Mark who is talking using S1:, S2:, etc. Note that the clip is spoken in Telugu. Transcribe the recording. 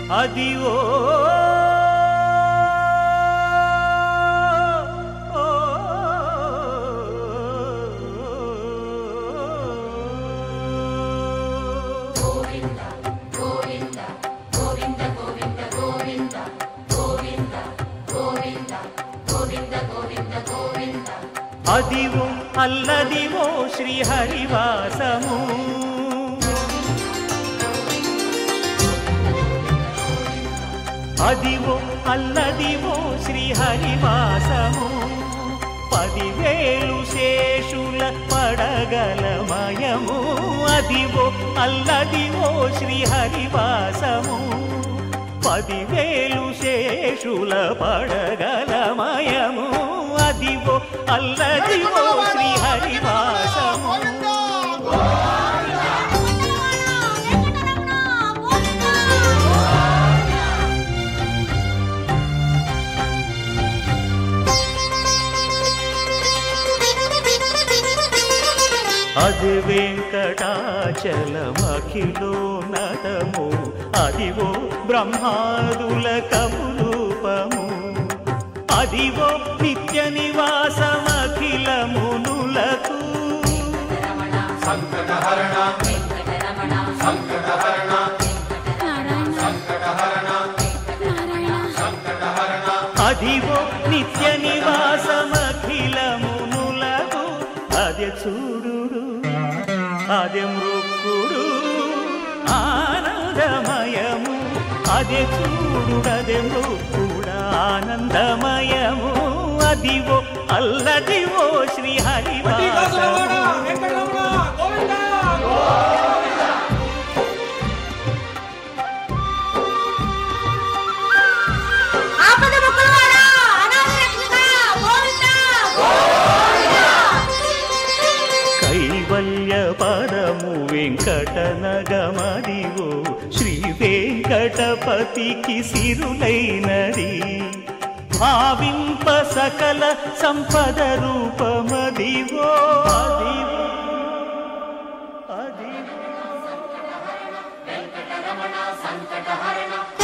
S1: అది ఓ అదివో అల్లదివో శ్రీహరివాసము అదివో అల్లదివో శ్రీహరివాసము పదివేలు శేషుల పడగలమయము అదివో అల్లదివో శ్రీహరివాసము పదివేలు శేషుల పడగలమయము అదివో అల్లదివో శ్రీహరివాసము అది వెంకటాచలమఖిలో నటము అదివో బ్రహ్మాదుల కపురూపము అదివో నిత్య నివాసమఖిల మునులకు
S2: సంకటహరణ సంకటహరణ సంకటహరణ సంకటహరణ
S1: అదివో నిత్య నివాసమఖిల మునులకు అదే చూడు అదే మృక్కుడు ఆనందమయము అదే చూడు అదే మృక్కుడు ఆనందమయము అదివో అల్లదివో శ్రీ హరివాసము
S3: ఆపద మొక్కులవాడా అనాథ రక్షక గోవిందా
S1: కైవల్య పదము వెంకటనగమదివో శ్రీ వెంకటపతికి సిరులైనది భావింప సకల సంపద రూపమదివో అదివో అదివో
S2: సంకటహరణ